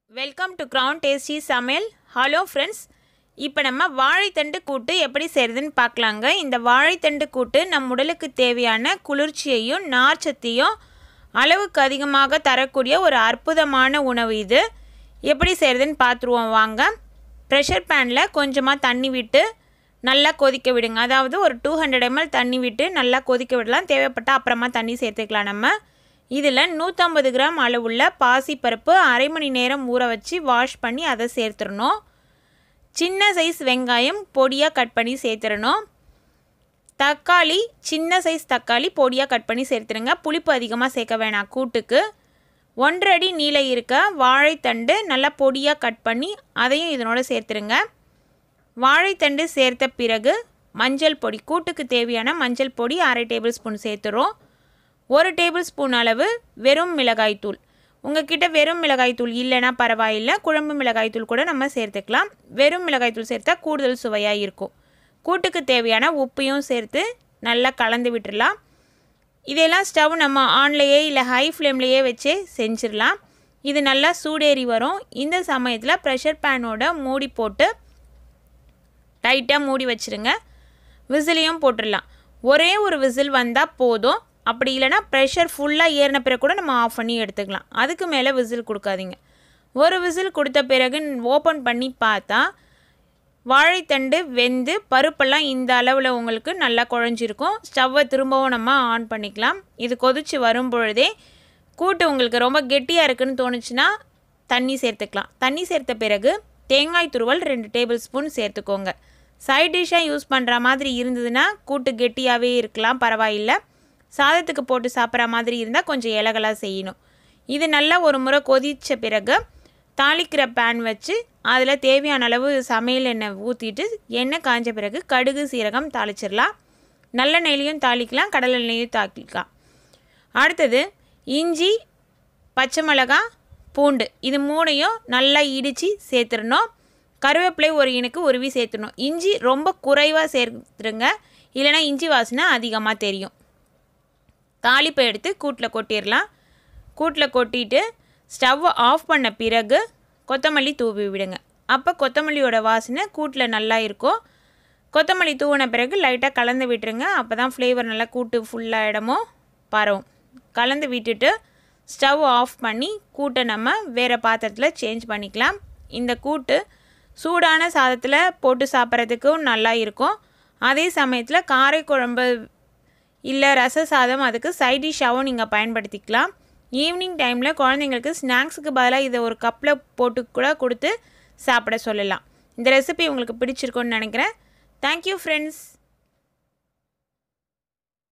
welcome to crown tasty சமையல் hello friends இப்போ நம்ம வாழைத்தண்டு கூட்டு எப்படி செய்கிறதுன்னு பார்க்கலாங்க இந்த வாழைத்தண்டு கூட்டு நம் உடலுக்கு தேவையான குளிர்ச்சியையும் நார்ச்சத்தையும் அளவுக்கு அதிகமாக தரக்கூடிய ஒரு அற்புதமான உணவு இது எப்படி செய்கிறதுன்னு பார்த்துருவோம் வாங்க ப்ரெஷர் பேனில் கொஞ்சமாக தண்ணி விட்டு நல்லா கொதிக்க விடுங்க அதாவது ஒரு டூ ஹண்ட்ரட் எம்எல் தண்ணி விட்டு நல்லா கொதிக்க விடலாம் தேவைப்பட்டால் அப்புறமா தண்ணி சேர்த்துக்கலாம் நம்ம இதில் நூற்றம்பது கிராம் அளவுள்ள பாசிப்பருப்பு அரை மணி நேரம் ஊற வச்சு வாஷ் பண்ணி அதை சேர்த்துடணும் சின்ன சைஸ் வெங்காயம் பொடியாக கட் பண்ணி சேர்த்துடணும் தக்காளி சின்ன சைஸ் தக்காளி பொடியாக கட் பண்ணி சேர்த்துருங்க புளிப்பு அதிகமாக சேர்க்க வேணாம் கூட்டுக்கு ஒன்றரை அடி நீள இருக்க வாழைத்தண்டு நல்லா பொடியாக கட் பண்ணி அதையும் இதனோட சேர்த்துருங்க வாழைத்தண்டு சேர்த்த பிறகு மஞ்சள் பொடி கூட்டுக்கு தேவையான மஞ்சள் பொடி அரை டேபிள் ஸ்பூன் சேர்த்துறோம் ஒரு டேபிள் ஸ்பூன் அளவு வெறும் மிளகாய்த்தூள் உங்ககிட்ட வெறும் மிளகாய்த்தூள் இல்லைன்னா பரவாயில்லை குழம்பு மிளகாய்த்தூள் கூட நம்ம சேர்த்துக்கலாம் வெறும் மிளகாய்த்தூள் சேர்த்தா கூடுதல் சுவையாக இருக்கும் கூட்டுக்கு தேவையான உப்பையும் சேர்த்து நல்லா கலந்து விட்டுடலாம் இதெல்லாம் ஸ்டவ் நம்ம ஆன்லேயே இல்லை ஹை ஃப்ளேம்லேயே வச்சே செஞ்சிடலாம் இது நல்லா சூடேறி வரும் இந்த சமயத்தில் ப்ரெஷர் பேனோட மூடி போட்டு டைட்டாக மூடி வச்சுருங்க விசிலையும் போட்டுடலாம் ஒரே ஒரு விசில் வந்தால் போதும் அப்படி இல்லைனா ப்ரெஷர் ஃபுல்லாக ஏறின பிறகு கூட நம்ம ஆஃப் பண்ணி எடுத்துக்கலாம் அதுக்கு மேலே விசில் கொடுக்காதீங்க ஒரு விசில் கொடுத்த பிறகு ஓப்பன் பண்ணி பார்த்தா வாழைத்தண்டு வெந்து பருப்பெல்லாம் இந்த அளவில் உங்களுக்கு நல்லா குழஞ்சிருக்கும் ஸ்டவ்வை திரும்பவும் நம்ம ஆன் பண்ணிக்கலாம் இது கொதித்து வரும் பொழுதே கூட்டு உங்களுக்கு ரொம்ப கெட்டியாக இருக்குன்னு தோணுச்சுன்னா தண்ணி சேர்த்துக்கலாம் தண்ணி சேர்த்த பிறகு தேங்காய் துருவல் ரெண்டு டேபிள் ஸ்பூன் சேர்த்துக்கோங்க சைட் டிஷ்ஷாக யூஸ் பண்ணுற மாதிரி இருந்ததுன்னா கூட்டு கெட்டியாகவே இருக்கலாம் பரவாயில்லை சாதத்துக்கு போட்டு சாப்பிட்ற மாதிரி இருந்தால் கொஞ்சம் இலகலாக செய்யணும் இது நல்லா ஒரு முறை கொதித்த பிறகு தாளிக்கிற பேன் வச்சு அதில் தேவையான அளவு சமையல் எண்ணெய் ஊற்றிட்டு எண்ணெய் காஞ்ச பிறகு கடுகு சீரகம் தாளிச்சிடலாம் நல்லெண்ணெயிலையும் தாளிக்கலாம் கடல் எண்ணெயும் தாளிக்கலாம் அடுத்தது இஞ்சி பச்சை மிளகா பூண்டு இது மூணையும் நல்லா இடித்து சேர்த்துடணும் கருவேப்பிலை ஒரு இனுக்கு உருவி சேர்த்துடணும் இஞ்சி ரொம்ப குறைவாக சேர்த்துருங்க இல்லைனா இஞ்சி வாசனை அதிகமாக தெரியும் தாளிப்பை எடுத்து கூட்டில் கொட்டிடலாம் கூட்டில் கொட்டிட்டு ஸ்டவ்வை ஆஃப் பண்ண பிறகு கொத்தமல்லி தூவி விடுங்க அப்போ கொத்தமல்லியோட வாசனை கூட்டில் நல்லா இருக்கும் கொத்தமல்லி தூவின பிறகு லைட்டாக கலந்து விட்டுருங்க அப்போ தான் ஃப்ளேவர் நல்லா கூட்டு ஃபுல்லாக இடமும் பரவும் கலந்து விட்டுட்டு ஸ்டவ் ஆஃப் பண்ணி கூட்டை நம்ம வேறு பாத்திரத்தில் சேஞ்ச் பண்ணிக்கலாம் இந்த கூட்டு சூடான சாதத்தில் போட்டு சாப்பிட்றதுக்கும் நல்லா இருக்கும் அதே சமயத்தில் காரைக்குழம்பு இல்லை ரச சாதம் அதுக்கு சைட் டிஷ்ஷாகவும் நீங்கள் பயன்படுத்திக்கலாம் ஈவினிங் டைமில் குழந்தைங்களுக்கு ஸ்நாக்ஸுக்கு பதிலாக இதை ஒரு கப்பில் போட்டு கூட கொடுத்து சாப்பிட சொல்லலாம் இந்த ரெசிபி உங்களுக்கு பிடிச்சிருக்குன்னு நினைக்கிறேன் தேங்க்யூ ஃப்ரெண்ட்ஸ்